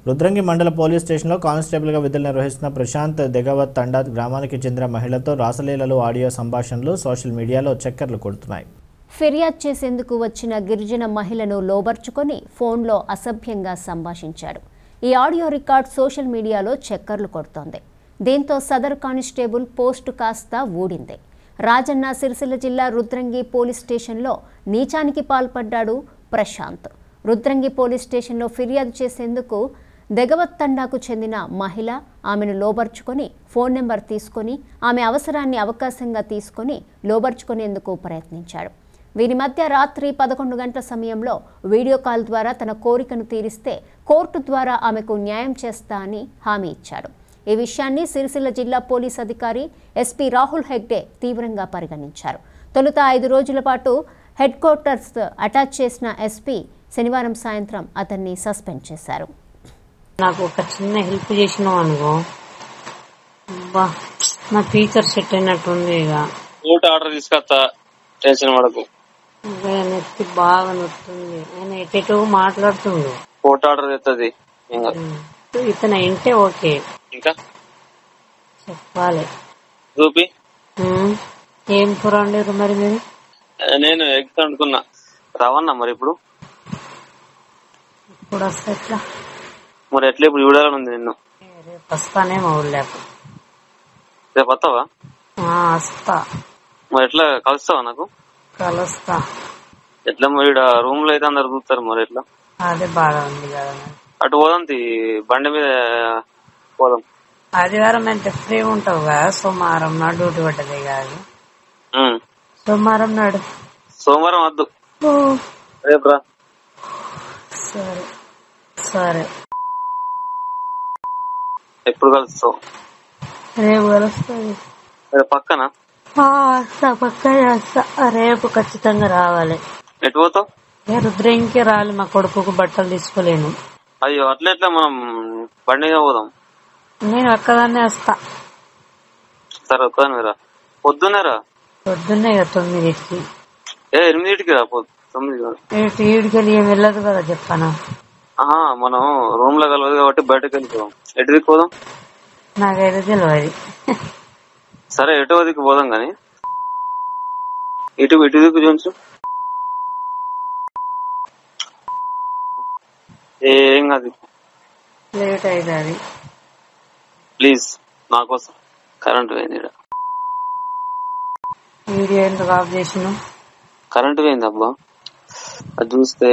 రుద్రంగి మండల పోలీస్ స్టేషన్లో కానిస్టేబుల్గా విధులు నిర్వహిస్తున్న ప్రశాంత్ దెగవత్ తండా గ్రామానికి చెందిన మహిళతో రాసలీలలు ఆడియో సంభాషణలు సోషల్ మీడియాలో చక్కర్లు కొడుతున్నాయి ఫిర్యాదు చేసేందుకు వచ్చిన గిరిజన మహిళను లోబర్చుకొని ఫోన్లో అసభ్యంగా సంభాషించాడు ఈ ఆడియో రికార్డ్ సోషల్ మీడియాలో చక్కర్లు కొడుతోంది దీంతో సదరు కానిస్టేబుల్ పోస్టు కాస్త ఊడింది రాజన్న సిరిసిల్ల జిల్లా రుద్రంగి పోలీస్ స్టేషన్లో నీచానికి పాల్పడ్డాడు ప్రశాంత్ రుద్రంగి పోలీస్ స్టేషన్లో ఫిర్యాదు చేసేందుకు దెగవత్ తండాకు చెందిన మహిళ ఆమెను లోబర్చుకొని ఫోన్ నెంబర్ తీసుకొని ఆమె అవసరాన్ని అవకాశంగా తీసుకొని లోబర్చుకునేందుకు ప్రయత్నించాడు వీరి మధ్య రాత్రి పదకొండు గంటల సమయంలో వీడియో కాల్ ద్వారా తన కోరికను తీరిస్తే కోర్టు ద్వారా ఆమెకు న్యాయం చేస్తా అని హామీ ఇచ్చాడు ఈ విషయాన్ని సిరిసిల్ల జిల్లా పోలీస్ అధికారి ఎస్పీ రాహుల్ హెగ్డే తీవ్రంగా పరిగణించారు తొలుత ఐదు రోజుల పాటు హెడ్ క్వార్టర్స్ అటాచ్ చేసిన ఎస్పీ శనివారం సాయంత్రం అతన్ని సస్పెండ్ చేశారు నాకు ఒక చిన్న హెల్ప్ చేసినావు అనుకో అబ్బా నా ఫీచర్ సెట్ అయినట్టుంది ఇక ఊట ఆర్డర్ తీసుకొస్తా టెన్షన్ పడకు ఇక నెత్తి బాగా నొస్తుంది ఆయన ఎటెటో మాట్లాడుతుండు ఫోటో ఆర్డర్ తెస్తుంది ఇంకా ఇతను ఇంటే ఓకే ఇంకా చెప్పాలి చూపి ఉమ్, ఏం కూర వండారు మరి మీరు నేను ఎగ్స్ అనుకున్నా రావన్నా మరి ఇప్పుడు ఇప్పుడు వస్తా ఎట్లా మరి ఎట్లా ఇప్పుడు చూడాలని ఉంది నిన్ను రేపు వస్తానేమో ఊళ్ళకు రేపు వస్తావా ఆ, వస్తా మరి ఎట్లా కలుస్తావా నాకు కలుస్తా ఎట్లా మరి ఈడ రూమ్ లో అయితే అందరు చూస్తారు మరి ఎట్లా అదే బాగా ఉంది కదా మరి. అటు పోదాం తీ, బండి మీద పోదాం ఆదివారం అంటే ఫ్రీ ఉంటావు కదా సోమవారం నాడు డ్యూటీ పడ్డది కాదు ఉమ్. సోమవారం నాడు సోమవారం వద్దు ఓ, రేపు రా సరే సరే ఎప్పుడు కలుస్తావు రేపు కలుస్తుంది రేపు పక్కన వస్తా పక్కనే వస్తా రేపు ఖచ్చితంగా రావాలి ఎటు పోతావు ఏ రుద్రంకి రాలి మా కొడుకుకు బట్టలు తీసుకోలేను అయ్యో అట్లా ఎట్లా మనం బండి మీద పోదాం నేను ఒక్కదాన్నే వస్తా సరే ఒక్కదాని రా పొద్దున్నే రా పొద్దున్నే ఇక తొమ్మిదికి ఏ ఎనిమిదింటికి రా పొద్దు తొమ్మిది కాదు ఇటు ఈడికెళ్ళి ఏం వెళ్ళదు కదా చెప్పాను ఆహా మనం రూమ్ లో కలవదు కాబట్టి బయటకు వెళ్ళిపోదాం ఎటు దిక్కు పోదాం నాకైతే తెలియదు సరే ఎటు దిక్కు పోదాం కానీ ఇటు ఇటు దిక్కు చూంచు ఏం కాదు లేట్ అవుతుంది ప్లీజ్ నా కోసం కరెంట్ పోయింది ఈడ. వీడియో ఎందుకు ఆఫ్ చేసిన కరెంట్ పోయింది అబ్బా అది చూస్తే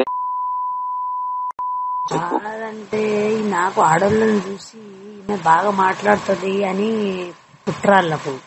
కాదంటే నాకు ఆడోళ్ళని చూసి ఈమె బాగా మాట్లాడుతుంది అని కుట్రాళ్ళకు